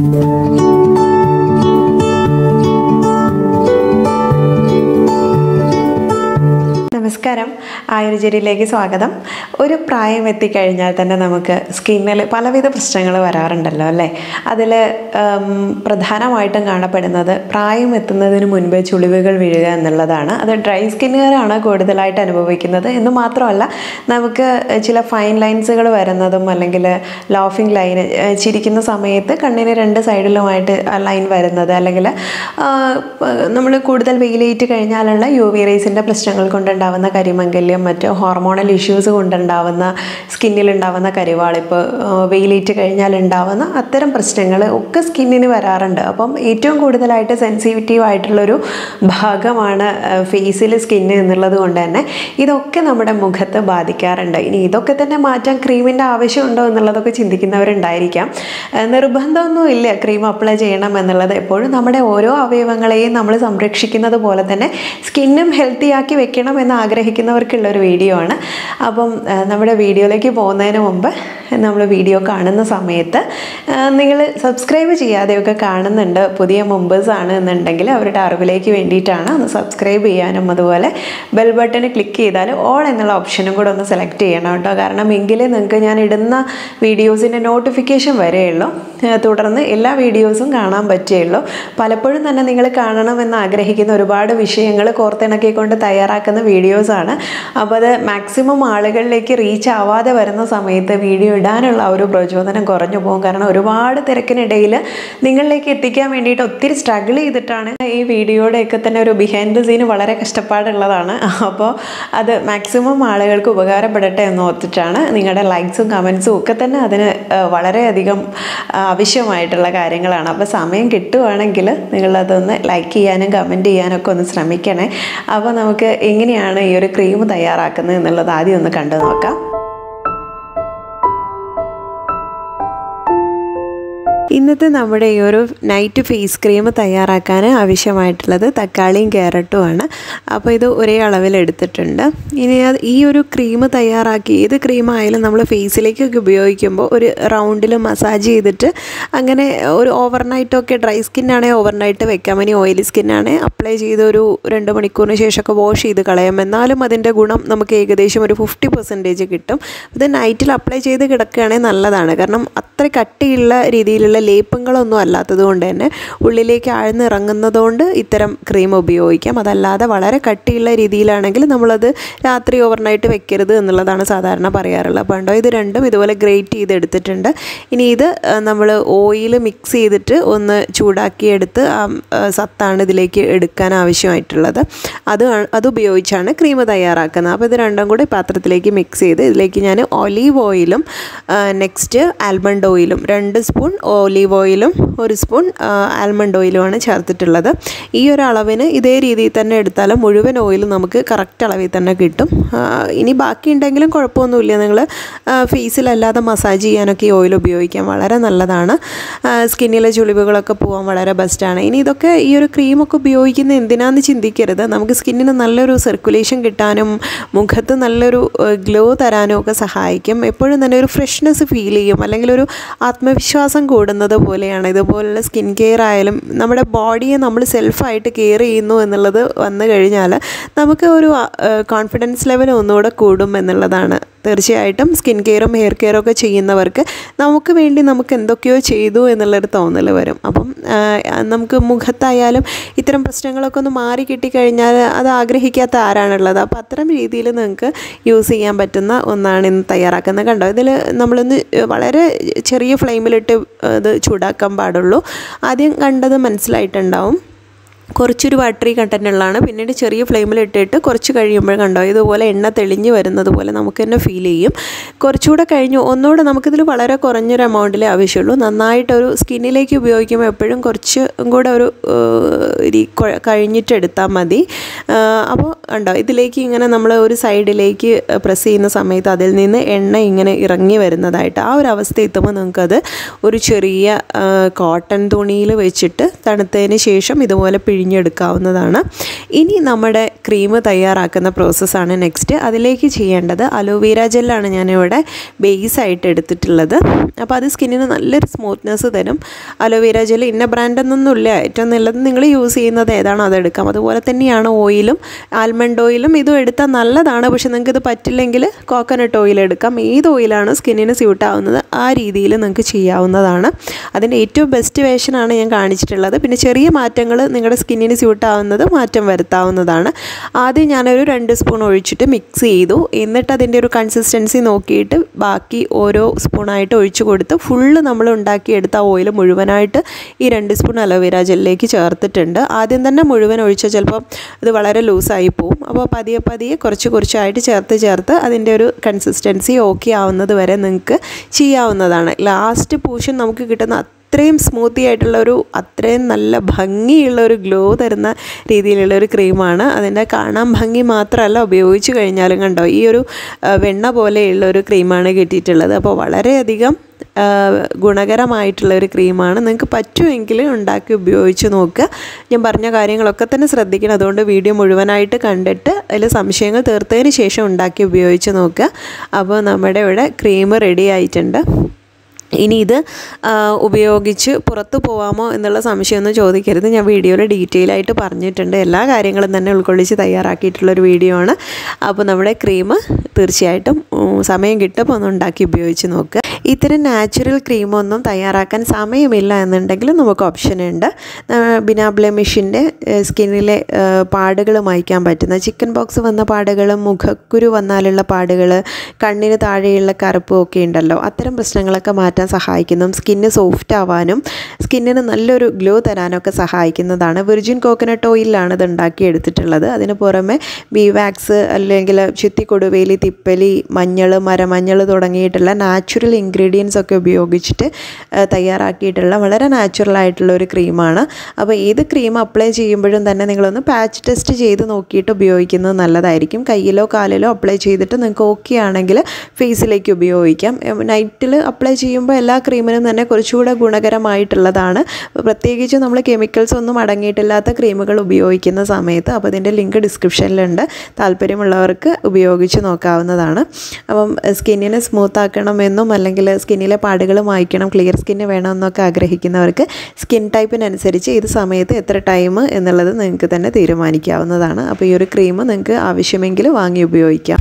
നമസ്കാരം ആയുർജരിയിലേക്ക് സ്വാഗതം ഒരു പ്രായം എത്തിക്കഴിഞ്ഞാൽ തന്നെ നമുക്ക് സ്കിന്നിൽ പലവിധ പ്രശ്നങ്ങൾ വരാറുണ്ടല്ലോ അല്ലേ അതിൽ പ്രധാനമായിട്ടും കാണപ്പെടുന്നത് പ്രായം എത്തുന്നതിന് മുൻപേ ചുളിവുകൾ വീഴുക എന്നുള്ളതാണ് അത് ഡ്രൈ സ്കിന്നുകാരാണ് കൂടുതലായിട്ട് അനുഭവിക്കുന്നത് എന്ന് മാത്രമല്ല നമുക്ക് ചില ഫൈൻ ലൈൻസുകൾ വരുന്നതും അല്ലെങ്കിൽ ലോഫിംഗ് ലൈൻ ചിരിക്കുന്ന സമയത്ത് കണ്ണിന് രണ്ട് സൈഡിലുമായിട്ട് ലൈൻ വരുന്നത് അല്ലെങ്കിൽ നമ്മൾ കൂടുതൽ വെയിലേറ്റ് കഴിഞ്ഞാലുള്ള യു വി റേസിൻ്റെ പ്രശ്നങ്ങൾ കൊണ്ടുണ്ടാവുന്ന കരിമംഗല്യം മറ്റ് ഹോർമോണൽ ഇഷ്യൂസ് കൊണ്ടുണ്ടാവുന്ന സ്കിന്നിലുണ്ടാവുന്ന കരിവാളിപ്പ് വെയിലേറ്റ് കഴിഞ്ഞാൽ ഉണ്ടാവുന്ന അത്തരം പ്രശ്നങ്ങൾ ഒക്കെ സ്കിന്നിന് വരാറുണ്ട് അപ്പം ഏറ്റവും കൂടുതലായിട്ട് സെൻസിറ്റീവ് ആയിട്ടുള്ളൊരു ഭാഗമാണ് ഫേസിൽ സ്കിന്ന് എന്നുള്ളത് കൊണ്ട് തന്നെ ഇതൊക്കെ നമ്മുടെ മുഖത്ത് ബാധിക്കാറുണ്ട് ഇനി ഇതൊക്കെ തന്നെ മാറ്റാൻ ക്രീമിൻ്റെ ആവശ്യമുണ്ടോ എന്നുള്ളതൊക്കെ ചിന്തിക്കുന്നവരുണ്ടായിരിക്കാം നിർബന്ധമൊന്നും ഇല്ല ക്രീം അപ്ലൈ ചെയ്യണം എന്നുള്ളത് എപ്പോഴും നമ്മുടെ ഓരോ അവയവങ്ങളെയും നമ്മൾ സംരക്ഷിക്കുന്നത് പോലെ തന്നെ സ്കിന്നും ഹെൽത്തി ആക്കി വെക്കണം എന്ന് ആഗ്രഹിക്കുന്നവർക്കുള്ള ഒരു വീഡിയോ ആണ് അപ്പം നമ്മുടെ വീഡിയോയിലേക്ക് പോകുന്നതിന് മുമ്പ് നമ്മൾ വീഡിയോ കാണുന്ന സമയത്ത് നിങ്ങൾ സബ്സ്ക്രൈബ് ചെയ്യാതെയൊക്കെ കാണുന്നുണ്ട് പുതിയ മെമ്പേഴ്സ് ആണ് എന്നുണ്ടെങ്കിൽ അവരുടെ അറിവിലേക്ക് വേണ്ടിയിട്ടാണ് ഒന്ന് സബ്സ്ക്രൈബ് ചെയ്യാനും അതുപോലെ ബെൽ ബട്ടൺ ക്ലിക്ക് ചെയ്താൽ ഓൾ എന്നുള്ള ഓപ്ഷനും കൂടെ ഒന്ന് സെലക്ട് ചെയ്യണം കേട്ടോ കാരണം എങ്കിലേ നിങ്ങൾക്ക് ഞാൻ ഇടുന്ന വീഡിയോസിൻ്റെ നോട്ടിഫിക്കേഷൻ വരെയുള്ളൂ തുടർന്ന് എല്ലാ വീഡിയോസും കാണാൻ പറ്റുകയുള്ളൂ പലപ്പോഴും തന്നെ നിങ്ങൾ കാണണമെന്ന് ആഗ്രഹിക്കുന്ന ഒരുപാട് വിഷയങ്ങൾ കോർത്തിണക്കിക്കൊണ്ട് തയ്യാറാക്കുന്ന വീഡിയോസാണ് അപ്പോൾ അത് മാക്സിമം ആളുകളിലേക്ക് റീച്ച് ആവാതെ വരുന്ന സമയത്ത് വീഡിയോ ഇടാനുള്ള ആ ഒരു പ്രചോദനം കുറഞ്ഞു പോകും കാരണം ഒരുപാട് തിരക്കിനിടയിൽ നിങ്ങളിലേക്ക് എത്തിക്കാൻ വേണ്ടിയിട്ട് ഒത്തിരി സ്ട്രഗിൾ ചെയ്തിട്ടാണ് ഈ വീഡിയോയുടെയൊക്കെ തന്നെ ഒരു ബിഹൈൻഡ് ദ സീന് വളരെ കഷ്ടപ്പാടുള്ളതാണ് അപ്പോൾ അത് മാക്സിമം ആളുകൾക്ക് ഉപകാരപ്പെടട്ടെ എന്ന് ഓർത്തിട്ടാണ് നിങ്ങളുടെ ലൈക്സും കമൻസും ഒക്കെ തന്നെ അതിന് വളരെയധികം ആവശ്യമായിട്ടുള്ള കാര്യങ്ങളാണ് അപ്പോൾ സമയം കിട്ടുവാണെങ്കിൽ നിങ്ങളതൊന്ന് ലൈക്ക് ചെയ്യാനും കമൻറ്റ് ചെയ്യാനും ഒക്കെ ഒന്ന് ശ്രമിക്കണേ അപ്പോൾ നമുക്ക് എങ്ങനെയാണ് ഈ ഒരു ക്രീം തയ്യാറാക്കുന്നത് എന്നുള്ളത് ആദ്യം ഒന്ന് കണ്ടു നോക്കാം ഇന്നത്തെ നമ്മുടെ ഈ ഒരു നൈറ്റ് ഫേസ് ക്രീം തയ്യാറാക്കാൻ ആവശ്യമായിട്ടുള്ളത് തക്കാളിയും ക്യാരറ്റുമാണ് അപ്പോൾ ഇത് ഒരേ അളവിൽ എടുത്തിട്ടുണ്ട് ഇനി അത് ഈ ഒരു ക്രീം തയ്യാറാക്കി ഏത് ക്രീം ആയാലും നമ്മൾ ഫേസിലേക്കൊക്കെ ഉപയോഗിക്കുമ്പോൾ ഒരു റൗണ്ടിൽ മസാജ് ചെയ്തിട്ട് അങ്ങനെ ഒരു ഓവർനൈറ്റൊക്കെ ഡ്രൈ സ്കിന്നാണെങ്കിൽ ഓവർനൈറ്റ് വെക്കാം ഇനി ഓയിലി സ്കിന്നാണെങ്കിൽ അപ്ലൈ ചെയ്ത് ഒരു രണ്ട് മണിക്കൂറിന് ശേഷമൊക്കെ വാഷ് ചെയ്ത് കളയാം എന്നാലും അതിൻ്റെ ഗുണം നമുക്ക് ഏകദേശം ഒരു ഫിഫ്റ്റി പെർസെൻറ്റേജ് കിട്ടും ഇത് നൈറ്റിൽ അപ്ലൈ ചെയ്ത് കിടക്കുകയാണെങ്കിൽ നല്ലതാണ് കാരണം അത്ര കട്ടിയുള്ള രീതിയിലുള്ള ലേപ്പങ്ങളൊന്നും അല്ലാത്തത് കൊണ്ട് തന്നെ ഉള്ളിലേക്ക് ആഴ്ന്നിറങ്ങുന്നതുകൊണ്ട് ഇത്തരം ക്രീം ഉപയോഗിക്കാം അതല്ലാതെ വളരെ കട്ടിയുള്ള രീതിയിലാണെങ്കിൽ നമ്മളത് രാത്രി ഓവർനൈറ്റ് വെക്കരുത് എന്നുള്ളതാണ് സാധാരണ പറയാറുള്ളത് അപ്പോൾ ഉണ്ടോ ഇത് രണ്ടും ഇതുപോലെ ഗ്രേറ്റ് ചെയ്ത് എടുത്തിട്ടുണ്ട് ഇനി ഇത് നമ്മൾ ഓയിൽ മിക്സ് ചെയ്തിട്ട് ഒന്ന് ചൂടാക്കിയെടുത്ത് ആ സത്താണ് ഇതിലേക്ക് എടുക്കാൻ ആവശ്യമായിട്ടുള്ളത് അത് അത് ഉപയോഗിച്ചാണ് ക്രീം തയ്യാറാക്കുന്നത് അപ്പോൾ ഇത് രണ്ടും കൂടി പാത്രത്തിലേക്ക് മിക്സ് ചെയ്ത് ഇതിലേക്ക് ഞാൻ ഒലീവ് ഓയിലും നെക്സ്റ്റ് ആൽമണ്ട് ഓയിലും രണ്ട് സ്പൂൺ ഒലീവ് ഓയിലും ഒരു സ്പൂൺ ആൽമണ്ട് ഓയിലുമാണ് ചേർത്തിട്ടുള്ളത് ഈ ഒരു അളവിന് ഇതേ രീതിയിൽ തന്നെ എടുത്താലും മുഴുവൻ ഓയിലും നമുക്ക് കറക്റ്റ് അളവിൽ തന്നെ കിട്ടും ഇനി ബാക്കി ഉണ്ടെങ്കിലും കുഴപ്പമൊന്നുമില്ല നിങ്ങൾ ഫേസിലല്ലാതെ മസാജ് ചെയ്യാനൊക്കെ ഈ ഓയിൽ ഉപയോഗിക്കാം വളരെ നല്ലതാണ് സ്കിന്നിലെ ചുളിവുകളൊക്കെ പോകാൻ വളരെ ബെസ്റ്റാണ് ഇനി ഇതൊക്കെ ഈ ഒരു ക്രീമൊക്കെ ഉപയോഗിക്കുന്ന എന്തിനാന്ന് ചിന്തിക്കരുത് നമുക്ക് സ്കിന്നിന് നല്ലൊരു സർക്കുലേഷൻ കിട്ടാനും മുഖത്ത് നല്ലൊരു ഗ്ലോ തരാനും ഒക്കെ സഹായിക്കും എപ്പോഴും തന്നെ ഒരു ഫ്രഷ്നെസ് ഫീൽ ചെയ്യും അല്ലെങ്കിൽ ഒരു ആത്മവിശ്വാസം കൂടുന്നത് പോലെയാണ് ഇതുപോലുള്ള സ്കിൻ കെയർ ആയാലും നമ്മുടെ ബോഡിയെ നമ്മൾ സെൽഫായിട്ട് കെയർ ചെയ്യുന്നു എന്നുള്ളത് വന്നു കഴിഞ്ഞാൽ നമുക്ക് ഒരു കോൺഫിഡൻസ് ലെവൽ ഒന്നുകൂടെ കൂടും എന്നുള്ളതാണ് തീർച്ചയായിട്ടും സ്കിൻ കെയറും ഹെയർ കെയറും ഒക്കെ ചെയ്യുന്നവർക്ക് നമുക്ക് വേണ്ടി നമുക്ക് എന്തൊക്കെയോ ചെയ്തു എന്നുള്ളൊരു തോന്നൽ വരും അപ്പം നമുക്ക് മുഖത്തായാലും ഇത്തരം പ്രശ്നങ്ങളൊക്കെ ഒന്ന് മാറി കിട്ടിക്കഴിഞ്ഞാൽ അത് ആഗ്രഹിക്കാത്ത ആരാണുള്ളത് അപ്പോൾ അത്തരം രീതിയിൽ നിങ്ങൾക്ക് യൂസ് ചെയ്യാൻ പറ്റുന്ന ഒന്നാണ് ഇന്ന് തയ്യാറാക്കുന്നത് കണ്ടോ ഇതിൽ നമ്മളൊന്ന് വളരെ ചെറിയ ഫ്ലെയിമിലിട്ട് ഇത് ചൂടാക്കാൻ പാടുള്ളൂ ആദ്യം കണ്ടത് മനസ്സിലായിട്ടുണ്ടാവും കുറച്ചൊരു വാട്ടറി കണ്ടൻറ്റുള്ളതാണ് പിന്നീട് ചെറിയ ഫ്ലെയിമിൽ ഇട്ടിട്ട് കുറച്ച് കഴിയുമ്പോൾ കണ്ടോ ഇതുപോലെ എണ്ണ തെളിഞ്ഞ് വരുന്നത് പോലെ നമുക്ക് തന്നെ ഫീൽ ചെയ്യും കുറച്ചുകൂടെ കഴിഞ്ഞു ഒന്നുകൂടെ നമുക്കിതിൽ വളരെ കുറഞ്ഞൊരു എമൗണ്ടിലേ ആവശ്യമുള്ളൂ നന്നായിട്ടൊരു സ്കിന്നിലേക്ക് ഉപയോഗിക്കുമ്പോൾ എപ്പോഴും കുറച്ച് കൂടെ ഒരു കഴിഞ്ഞിട്ട് എടുത്താൽ മതി അപ്പോൾ ഉണ്ടോ ഇതിലേക്ക് ഇങ്ങനെ നമ്മൾ ഒരു സൈഡിലേക്ക് പ്രസ് ചെയ്യുന്ന സമയത്ത് അതിൽ നിന്ന് എണ്ണ ഇങ്ങനെ ഇറങ്ങി വരുന്നതായിട്ട് ആ ഒരു അവസ്ഥ എത്തുമ്പോൾ നിങ്ങൾക്കത് ഒരു ചെറിയ കോട്ടൺ തുണിയിൽ വെച്ചിട്ട് തണുത്തതിന് ശേഷം ഇതുപോലെ പിഴിഞ്ഞെടുക്കാവുന്നതാണ് ഇനി നമ്മുടെ ക്രീം തയ്യാറാക്കുന്ന പ്രോസസ്സാണ് നെക്സ്റ്റ് അതിലേക്ക് ചെയ്യേണ്ടത് അലോവേര ജെല്ലാണ് ഞാനിവിടെ ബേസ് ആയിട്ട് എടുത്തിട്ടുള്ളത് അപ്പോൾ അത് സ്കിന്നിന് നല്ലൊരു സ്മൂത്ത്നെസ് തരും അലോവേര ജെൽ ഇന്ന ബ്രാൻഡൊന്നുമില്ല ഏറ്റവും നല്ലത് നിങ്ങൾ യൂസ് ചെയ്യുന്നത് ഏതാണോ അതെടുക്കാം അതുപോലെ തന്നെയാണ് ഓയിലും ആൽമണ്ട് ഓയിലും ഇതും എടുത്താൽ നല്ലതാണ് പക്ഷെ നിങ്ങൾക്ക് ഇത് പറ്റില്ലെങ്കിൽ കോക്കനട്ട് ഓയിൽ എടുക്കാം ഏത് ഓയിലാണ് സ്കിന്നിന് സ്യൂട്ട് ആവുന്നത് ആ രീതിയിൽ നിങ്ങൾക്ക് ചെയ്യാവുന്നതാണ് അതിൻ്റെ ഏറ്റവും ബെസ്റ്റ് വേഷനാണ് ഞാൻ കാണിച്ചിട്ടുള്ളത് പിന്നെ ചെറിയ മാറ്റങ്ങൾ നിങ്ങളുടെ സ്കിന്നിന് സ്യൂട്ട് ആവുന്നത് മാറ്റം വരുത്താവുന്നതാണ് ആദ്യം ഞാനൊരു രണ്ട് സ്പൂൺ ഒഴിച്ചിട്ട് മിക്സ് ചെയ്തു എന്നിട്ട് അതിൻ്റെ ഒരു കൺസിസ്റ്റൻസി നോക്കിയിട്ട് ബാക്കി ഓരോ സ്പൂണായിട്ട് ഒഴിച്ചു കൊടുത്ത് ഫുള്ള് നമ്മൾ ഉണ്ടാക്കിയെടുത്ത ഓയിൽ മുഴുവനായിട്ട് ഈ രണ്ട് സ്പൂൺ അലോവേര ജെല്ലിലേക്ക് ചേർത്തിട്ടുണ്ട് ആദ്യം തന്നെ മുഴുവൻ ഒഴിച്ചാൽ ചിലപ്പോൾ ഇത് വളരെ ലൂസായി പോവും അപ്പോൾ പതിയെ പതിയെ കുറച്ച് കുറച്ചായിട്ട് ചേർത്ത് ചേർത്ത് അതിൻ്റെ ഒരു കൺസിസ്റ്റൻസി ഓക്കെ ആവുന്നത് വരെ നിങ്ങൾക്ക് ചെയ്യാവുന്നതാണ് ലാസ്റ്റ് പോർഷൻ നമുക്ക് കിട്ടുന്ന അത്രയും സ്മൂത്തി ആയിട്ടുള്ള ഒരു അത്രയും നല്ല ഭംഗിയുള്ള ഒരു ഗ്ലോ തരുന്ന രീതിയിലുള്ള ഒരു ക്രീമാണ് അതിൻ്റെ കാണാൻ ഭംഗി മാത്രമല്ല ഉപയോഗിച്ച് കഴിഞ്ഞാലും കണ്ടോ ഈ ഒരു വെണ്ണ പോലെയുള്ള ഒരു ക്രീമാണ് കിട്ടിയിട്ടുള്ളത് അപ്പോൾ വളരെയധികം ഗുണകരമായിട്ടുള്ള ഒരു ക്രീമാണ് നിങ്ങൾക്ക് പറ്റുമെങ്കിൽ ഉണ്ടാക്കി ഉപയോഗിച്ച് നോക്കുക ഞാൻ പറഞ്ഞ കാര്യങ്ങളൊക്കെ തന്നെ ശ്രദ്ധിക്കണം അതുകൊണ്ട് വീഡിയോ മുഴുവനായിട്ട് കണ്ടിട്ട് അതിൽ സംശയങ്ങൾ തീർത്തതിന് ശേഷം ഉണ്ടാക്കി ഉപയോഗിച്ച് നോക്കുക അപ്പോൾ നമ്മുടെ ഇവിടെ ക്രീം റെഡി ആയിട്ടുണ്ട് ഇനി ഇത് ഉപയോഗിച്ച് പുറത്തു പോകാമോ എന്നുള്ള സംശയമൊന്നും ചോദിക്കരുത് ഞാൻ വീഡിയോയിൽ ഡീറ്റെയിൽ ആയിട്ട് പറഞ്ഞിട്ടുണ്ട് എല്ലാ കാര്യങ്ങളും തന്നെ ഉൾക്കൊള്ളിച്ച് തയ്യാറാക്കിയിട്ടുള്ളൊരു വീഡിയോ ആണ് അപ്പോൾ നമ്മുടെ ക്രീം തീർച്ചയായിട്ടും സമയം കിട്ടുമ്പോൾ ഒന്ന് ഉണ്ടാക്കി ഉപയോഗിച്ച് നോക്കുക ഇത്തരം നാച്ചുറൽ ക്രീമൊന്നും തയ്യാറാക്കാൻ സമയമില്ല എന്നുണ്ടെങ്കിൽ നമുക്ക് ഓപ്ഷൻ ഉണ്ട് ബിനാബ്ലെമിഷിൻ്റെ സ്കിന്നിലെ പാടുകൾ മായ്ക്കാൻ പറ്റുന്ന ചിക്കൻ ബോക്സ് വന്ന പാടുകൾ മുഖക്കുരു വന്നാലുള്ള പാടുകൾ കണ്ണിന് താഴെയുള്ള കറുപ്പും ഒക്കെ ഉണ്ടല്ലോ അത്തരം പ്രശ്നങ്ങളൊക്കെ മാറ്റാൻ സഹായിക്കുന്നു സ്കിന്ന് സോഫ്റ്റ് ആവാനും സ്കിന്നിന് നല്ലൊരു ഗ്ലോ തരാനൊക്കെ സഹായിക്കുന്നതാണ് വിർജിൻ കോക്കനട്ട് ഓയിലാണ് ഇത് ഉണ്ടാക്കിയെടുത്തിട്ടുള്ളത് അതിന് പുറമെ ബി വാക്സ് അല്ലെങ്കിൽ ചുത്തിക്കൊടുവേലി തിപ്പലി മഞ്ഞൾ മരമഞ്ഞൾ തുടങ്ങിയിട്ടുള്ള നാച്ചുറൽ ഇൻഗ്രീഡിയൻസ് ഒക്കെ ഉപയോഗിച്ചിട്ട് തയ്യാറാക്കിയിട്ടുള്ള വളരെ നാച്ചുറൽ ആയിട്ടുള്ള ഒരു ക്രീമാണ് അപ്പോൾ ഏത് ക്രീം അപ്ലൈ ചെയ്യുമ്പോഴും തന്നെ നിങ്ങളൊന്ന് പാച്ച് ടെസ്റ്റ് ചെയ്ത് നോക്കിയിട്ട് ഉപയോഗിക്കുന്നത് നല്ലതായിരിക്കും കയ്യിലോ കാലിലോ അപ്ലൈ ചെയ്തിട്ട് നിങ്ങൾക്ക് ഓക്കെ ആണെങ്കിൽ ഫേസിലേക്ക് ഉപയോഗിക്കാം നൈറ്റിൽ അപ്ലൈ ചെയ്യുമ്പോൾ എല്ലാ ക്രീമിനും തന്നെ കുറച്ചുകൂടെ ഗുണകരമായിട്ടുള്ളതാണ് പ്രത്യേകിച്ച് നമ്മൾ കെമിക്കൽസ് ഒന്നും അടങ്ങിയിട്ടില്ലാത്ത ക്രീമുകൾ ഉപയോഗിക്കുന്ന സമയത്ത് അപ്പോൾ ഇതിൻ്റെ ലിങ്ക് ഡിസ്ക്രിപ്ഷനിലുണ്ട് താല്പര്യമുള്ളവർക്ക് ഉപയോഗിച്ച് നോക്കാവുന്നതാണ് അപ്പം സ്കിന്നിനെ സ്മൂത്ത് ആക്കണമെന്നും അല്ലെങ്കിൽ സ്കിന്നിലെ പാടുകൾ മായ്ക്കണം ക്ലിയർ സ്കിന്ന് വേണമെന്നൊക്കെ ആഗ്രഹിക്കുന്നവർക്ക് സ്കിൻ ടൈപ്പിനനുസരിച്ച് ഏത് സമയത്ത് എത്ര ടൈം എന്നുള്ളത് നിങ്ങൾക്ക് തന്നെ തീരുമാനിക്കാവുന്നതാണ് അപ്പോൾ ഈ ഒരു ക്രീം നിങ്ങൾക്ക് ആവശ്യമെങ്കിൽ വാങ്ങി ഉപയോഗിക്കാം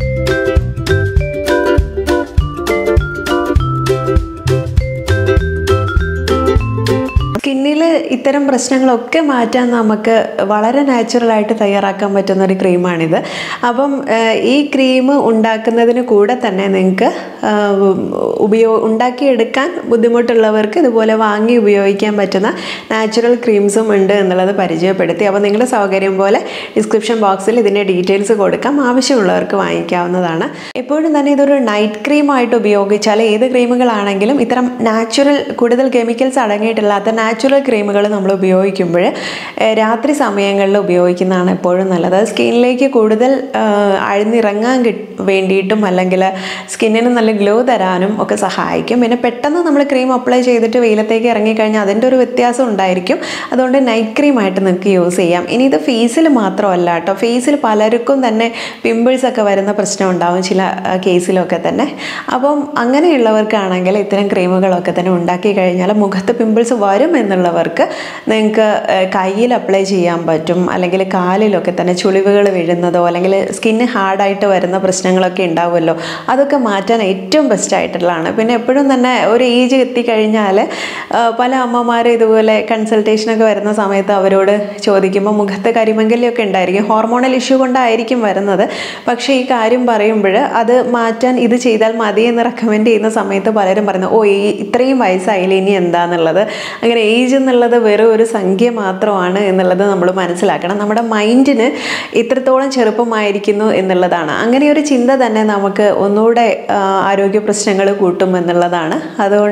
സ്കിന്നിൽ ഇത്തരം പ്രശ്നങ്ങളൊക്കെ മാറ്റാൻ നമുക്ക് വളരെ നാച്ചുറലായിട്ട് തയ്യാറാക്കാൻ പറ്റുന്ന ഒരു ക്രീമാണിത് അപ്പം ഈ ക്രീം ഉണ്ടാക്കുന്നതിന് കൂടെ തന്നെ നിങ്ങൾക്ക് ഉപയോ ഉണ്ടാക്കിയെടുക്കാൻ ബുദ്ധിമുട്ടുള്ളവർക്ക് ഇതുപോലെ വാങ്ങി ഉപയോഗിക്കാൻ പറ്റുന്ന നാച്ചുറൽ ക്രീംസും ഉണ്ട് എന്നുള്ളത് പരിചയപ്പെടുത്തി അപ്പോൾ നിങ്ങളുടെ സൗകര്യം പോലെ ഡിസ്ക്രിപ്ഷൻ ബോക്സിൽ ഇതിൻ്റെ ഡീറ്റെയിൽസ് കൊടുക്കാം ആവശ്യമുള്ളവർക്ക് വാങ്ങിക്കാവുന്നതാണ് എപ്പോഴും തന്നെ ഇതൊരു നൈറ്റ് ക്രീമായിട്ട് ഉപയോഗിച്ചാൽ ഏത് ക്രീമുകളാണെങ്കിലും ഇത്തരം നാച്ചുറൽ കൂടുതൽ കെമിക്കൽസ് അടങ്ങിയിട്ടില്ലാത്ത നാച്ചുറൽ ക്രീമുകൾ നമ്മൾ ഉപയോഗിക്കുമ്പോൾ രാത്രി സമയങ്ങളിൽ ഉപയോഗിക്കുന്നതാണ് എപ്പോഴും നല്ലത് അത് സ്കിന്നിലേക്ക് കൂടുതൽ അഴിഞ്ഞിറങ്ങാൻ വേണ്ടിയിട്ടും അല്ലെങ്കിൽ സ്കിന്നിന് നല്ല ഗ്ലോ തരാനും ഒക്കെ സഹായിക്കും പിന്നെ പെട്ടെന്ന് നമ്മൾ ക്രീം അപ്ലൈ ചെയ്തിട്ട് വെയിലത്തേക്ക് ഇറങ്ങിക്കഴിഞ്ഞാൽ അതിൻ്റെ ഒരു വ്യത്യാസം ഉണ്ടായിരിക്കും അതുകൊണ്ട് നൈറ്റ് ക്രീമായിട്ട് നിങ്ങൾക്ക് യൂസ് ചെയ്യാം ഇനി ഇത് ഫേസിൽ മാത്രമല്ല കേട്ടോ ഫേസിൽ പലർക്കും തന്നെ പിമ്പിൾസ് ഒക്കെ വരുന്ന പ്രശ്നം ഉണ്ടാവും ചില കേസിലൊക്കെ തന്നെ അപ്പം അങ്ങനെയുള്ളവർക്കാണെങ്കിൽ ഇത്തരം ക്രീമുകളൊക്കെ തന്നെ ഉണ്ടാക്കി കഴിഞ്ഞാൽ മുഖത്ത് പിമ്പിൾസ് വരും എന്നുള്ളവർക്ക് നിങ്ങൾക്ക് കയ്യിൽ അപ്ലൈ ചെയ്യാൻ പറ്റും അല്ലെങ്കിൽ കാലിലൊക്കെ തന്നെ ചുളിവുകൾ വീഴുന്നതോ അല്ലെങ്കിൽ സ്കിന്ന് ഹാർഡായിട്ട് വരുന്ന പ്രശ്നങ്ങളൊക്കെ ഉണ്ടാവുമല്ലോ അതൊക്കെ മാറ്റാൻ ഏറ്റവും ബെസ്റ്റ് ആയിട്ടുള്ളതാണ് പിന്നെ എപ്പോഴും തന്നെ ഒരു ഏജ് എത്തിക്കഴിഞ്ഞാൽ പല അമ്മമാരും ഇതുപോലെ കൺസൾട്ടേഷനൊക്കെ വരുന്ന സമയത്ത് അവരോട് ചോദിക്കുമ്പോൾ മുഖത്ത് കരിമങ്കലിയൊക്കെ ഉണ്ടായിരിക്കും ഹോർമോണൽ ഇഷ്യൂ കൊണ്ടായിരിക്കും വരുന്നത് പക്ഷേ ഈ കാര്യം പറയുമ്പോൾ അത് മാറ്റാൻ ഇത് ചെയ്താൽ മതി എന്ന് റെക്കമെൻഡ് ചെയ്യുന്ന സമയത്ത് പലരും പറയുന്നത് ഓ ഈ ഇത്രയും വയസ്സായില്ല ഇനി എന്താണെന്നുള്ളത് അങ്ങനെ ഏജ് എന്നുള്ളത് വെറും ഒരു സംഖ്യ മാത്രമാണ് എന്നുള്ളത് നമ്മൾ മനസ്സിലാക്കണം നമ്മുടെ മൈൻഡിന് ഇത്രത്തോളം ചെറുപ്പമായിരിക്കുന്നു എന്നുള്ളതാണ് അങ്ങനെ ഒരു ചിന്ത തന്നെ നമുക്ക് ഒന്നുകൂടെ ആരോഗ്യ പ്രശ്നങ്ങൾ കൂട്ടും എന്നുള്ളതാണ് അതുകൊണ്ട്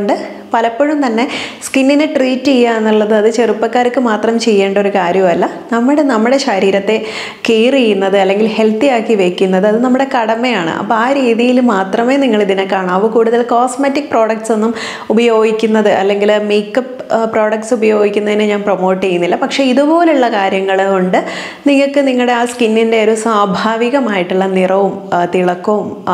പലപ്പോഴും തന്നെ സ്കിന്നിനെ ട്രീറ്റ് ചെയ്യുക എന്നുള്ളത് അത് ചെറുപ്പക്കാർക്ക് മാത്രം ചെയ്യേണ്ട ഒരു കാര്യമല്ല നമ്മുടെ നമ്മുടെ ശരീരത്തെ കെയർ ചെയ്യുന്നത് അല്ലെങ്കിൽ ഹെൽത്തി ആക്കി വെക്കുന്നത് അത് നമ്മുടെ കടമയാണ് അപ്പോൾ ആ രീതിയിൽ മാത്രമേ നിങ്ങൾ ഇതിനെ കാണാവൂ കൂടുതൽ കോസ്മെറ്റിക് പ്രോഡക്റ്റ്സ് ഒന്നും ഉപയോഗിക്കുന്നത് അല്ലെങ്കിൽ മേക്കപ്പ് പ്രോഡക്റ്റ്സ് ഉപയോഗിക്കുന്നതിനെ ഞാൻ പ്രൊമോട്ട് ചെയ്യുന്നില്ല പക്ഷേ ഇതുപോലുള്ള കാര്യങ്ങൾ കൊണ്ട് നിങ്ങൾക്ക് നിങ്ങളുടെ ആ സ്കിന്നിൻ്റെ ഒരു സ്വാഭാവികമായിട്ടുള്ള നിറവും ആ, തിളക്കവും ആ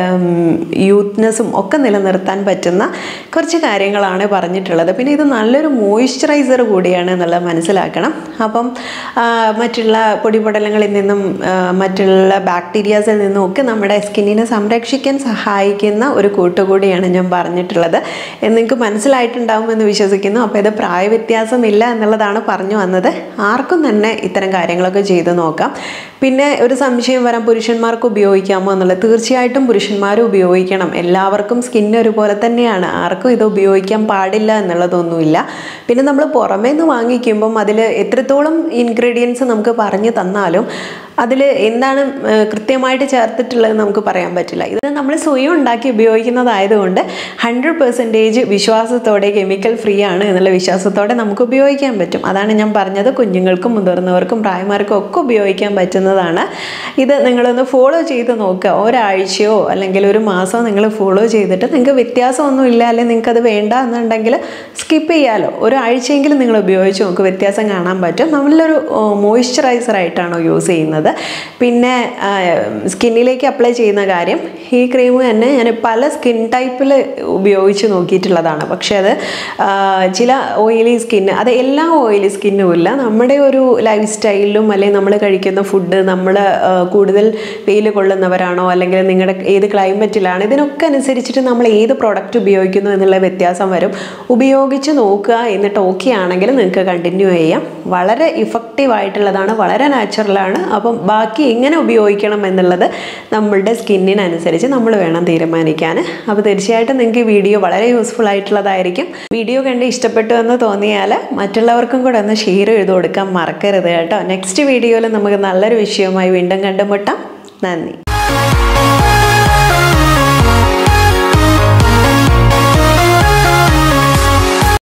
യൂത്ത്നെസ്സും ഒക്കെ നിലനിർത്താൻ പറ്റുന്ന കുറച്ച് കാര്യങ്ങളാണ് പറഞ്ഞിട്ടുള്ളത് പിന്നെ ഇത് നല്ലൊരു മോയ്സ്ചറൈസർ കൂടിയാണ് എന്നുള്ളത് മനസ്സിലാക്കണം അപ്പം ആ, മറ്റുള്ള പൊടിപടലങ്ങളിൽ നിന്നും ആ, മറ്റുള്ള ബാക്ടീരിയാസിൽ നിന്നും ഒക്കെ നമ്മുടെ സ്കിന്നിനെ സംരക്ഷിക്കാൻ സഹായിക്കുന്ന ഒരു കൂട്ടുകൂടിയാണ് ഞാൻ പറഞ്ഞിട്ടുള്ളത് എന്ന് നിങ്ങൾക്ക് മനസ്സിലായിട്ടുണ്ടാവുമെന്ന് വിശ്വസിക്കുന്നു അപ്പോൾ ഇത് പ്രായവ്യത്യാസമില്ല എന്നുള്ളതാണ് പറഞ്ഞു വന്നത് ആർക്കും തന്നെ ഇത്തരം കാര്യങ്ങളൊക്കെ ചെയ്ത് നോക്കാം പിന്നെ ഒരു സംശയം വരാം പുരുഷന്മാർക്ക് ഉപയോഗിക്കാമോ എന്നുള്ളത് തീർച്ചയായിട്ടും പുരുഷന്മാരും ഉപയോഗിക്കണം എല്ലാവർക്കും സ്കിന്ന് ഒരുപോലെ തന്നെയാണ് ആർക്കും ഇത് ഉപയോഗിക്കാൻ പാടില്ല എന്നുള്ളതൊന്നുമില്ല പിന്നെ നമ്മൾ പുറമേ നിന്ന് വാങ്ങിക്കുമ്പം അതിൽ എത്രത്തോളം ഇൻഗ്രീഡിയൻസ് നമുക്ക് പറഞ്ഞു തന്നാലും അതിൽ എന്താണ് ഏഹ്, കൃത്യമായിട്ട് ചേർത്തിട്ടുള്ളത് നമുക്ക് പറയാൻ പറ്റില്ല ഇത് നമ്മൾ സ്വയം ഉണ്ടാക്കി ഉപയോഗിക്കുന്നതായതുകൊണ്ട് ഹൺഡ്രഡ് പെർസെൻറ്റേജ് വിശ്വാസത്തോടെ കെമിക്കൽ ഫ്രീ ആണ് എന്നുള്ള വിശ്വാസത്തോടെ നമുക്ക് ഉപയോഗിക്കാൻ പറ്റും അതാണ് ഞാൻ പറഞ്ഞത് കുഞ്ഞുങ്ങൾക്കും മുതിർന്നവർക്കും പ്രായമാർക്കും ഒക്കെ ഉപയോഗിക്കാൻ പറ്റുന്നതാണ് ഇത് നിങ്ങളൊന്ന് ഫോളോ ചെയ്ത് നോക്കുക ഒരാഴ്ചയോ അല്ലെങ്കിൽ ഒരു മാസമോ നിങ്ങൾ ഫോളോ ചെയ്തിട്ട് നിങ്ങൾക്ക് വ്യത്യാസമൊന്നും ഇല്ല അല്ലെങ്കിൽ നിങ്ങൾക്ക് അത് വേണ്ട എന്നുണ്ടെങ്കിൽ സ്കിപ്പ് ചെയ്യാലോ ഒരാഴ്ചയെങ്കിലും നിങ്ങൾ ഉപയോഗിച്ച് നോക്ക് വ്യത്യാസം കാണാൻ പറ്റും നല്ലൊരു മോയ്സ്ചറൈസർ ആയിട്ടാണോ യൂസ് ചെയ്യുന്നത് പിന്നെ സ്കിന്നിലേക്ക് അപ്ലൈ ചെയ്യുന്ന കാര്യം ഈ ക്രീം തന്നെ ഞാൻ പല സ്കിൻ ടൈപ്പിൽ ഉപയോഗിച്ച് നോക്കിയിട്ടുള്ളതാണ് പക്ഷേ അത് ആ, ചില ഓയിലി സ്കിന്ന് അത് എല്ലാ ഓയിലി സ്കിന്നും ഇല്ല നമ്മുടെ ഒരു ലൈഫ് സ്റ്റൈലിലും അല്ലെങ്കിൽ നമ്മൾ കഴിക്കുന്ന ഫുഡ് നമ്മൾ കൂടുതൽ വെയിൽ കൊള്ളുന്നവരാണോ അല്ലെങ്കിൽ നിങ്ങളുടെ ഏത് ക്ലൈമറ്റിലാണ് ഇതിനൊക്കെ അനുസരിച്ചിട്ട് നമ്മൾ ഏത് പ്രോഡക്റ്റ് ഉപയോഗിക്കുന്നു എന്നുള്ള വ്യത്യാസം വരും ഉപയോഗിച്ച് നോക്കുക എന്നിട്ട് ഓക്കെ ആണെങ്കിൽ നിങ്ങൾക്ക് കണ്ടിന്യൂ ചെയ്യാം വളരെ ഇഫക്റ്റീവ് ആയിട്ടുള്ളതാണ് വളരെ നാച്ചുറലാണ് അപ്പം ബാക്കി എങ്ങനെ ഉപയോഗിക്കണം എന്നുള്ളത് നമ്മളുടെ സ്കിന്നിനനുസരിച്ച് നമ്മൾ വേണം തീരുമാനിക്കാൻ അപ്പോൾ തീർച്ചയായിട്ടും നിങ്ങൾക്ക് ഈ വീഡിയോ വളരെ യൂസ്ഫുൾ ആയിട്ടുള്ളതായിരിക്കും വീഡിയോ കണ്ട് ഇഷ്ടപ്പെട്ടു എന്ന് തോന്നിയാൽ മറ്റുള്ളവർക്കും കൂടെ ഒന്ന് ഷെയർ ചെയ്ത് കൊടുക്കാൻ മറക്കരുത് കേട്ടോ നെക്സ്റ്റ് വീഡിയോയിൽ നമുക്ക് നല്ലൊരു വിഷയവുമായി വീണ്ടും കണ്ടുമുട്ടാം നന്ദി